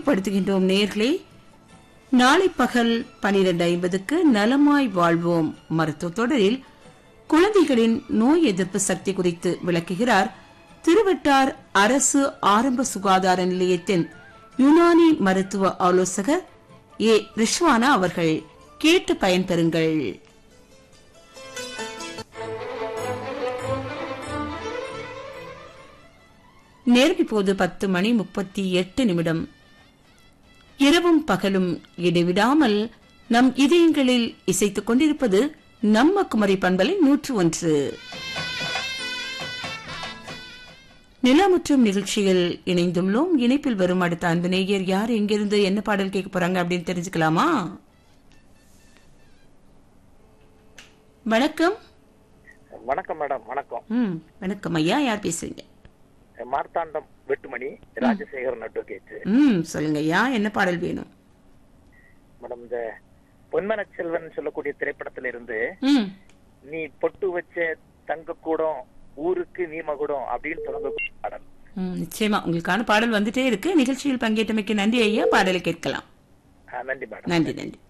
நினைவுபடுத்துகின்றோம் நேர்களே நாளை பகல் பனிரெண்டு ஐம்பதுக்கு நலமாய் வாழ்வோம் மருத்துவ தொடரில் குழந்தைகளின் நோய் எதிர்ப்பு சக்தி குறித்து விளக்குகிறார் திருவட்டார் அரசு ஆரம்ப சுகாதார நிலையத்தின் யுனானி மருத்துவ ஆலோசகர் ஏ ரிஷ்வானா அவர்கள் கேட்டு பயன்பெறுங்கள் நேரம் இப்போது பத்து மணி முப்பத்தி எட்டு நிமிடம் இரவும் பகலும் இடைவிடாமல் நம் இதயங்களில் இசைத்துக் கொண்டிருப்பது நம்ம குமரி பண்பலை நூற்று ஒன்று நிலாமுற்றும் நிகழ்ச்சியில் இணைந்துள்ளோம் இணைப்பில் வரும் அடுத்த அன்பு நேயர் யார் எங்கிருந்து என்ன பாடல் கேட்க போறாங்க அப்படின்னு தெரிஞ்சுக்கலாமா வணக்கம் வணக்கம் மேடம் வணக்கம் ம் வணக்கம் ஐயா யார் பேசுறீங்க மார்த்தாண்டம் வெட்டுமணி ராஜசேகரன் அட்வொகேட் ம் சொல்லுங்க ஐயா என்ன பாடல் வேணும் மேடம் இந்த பொன்மன செல்வன் சொல்லக்கூடிய திரைப்படத்துல இருந்து ம் நீ பொட்டு வச்ச தங்க கூடம் ஊருக்கு நீ மகுடம் அப்படின்னு தொடங்கக்கூடிய பாடல் ம், நிச்சயமா உங்களுக்கான பாடல் வந்துட்டே இருக்கு நிகழ்ச்சியில் பங்கேற்றமைக்கு நன்றி ஐயா பாடலை கேட்கலாம் ஆ, நன்றி மேடம் நன்றி நன்றி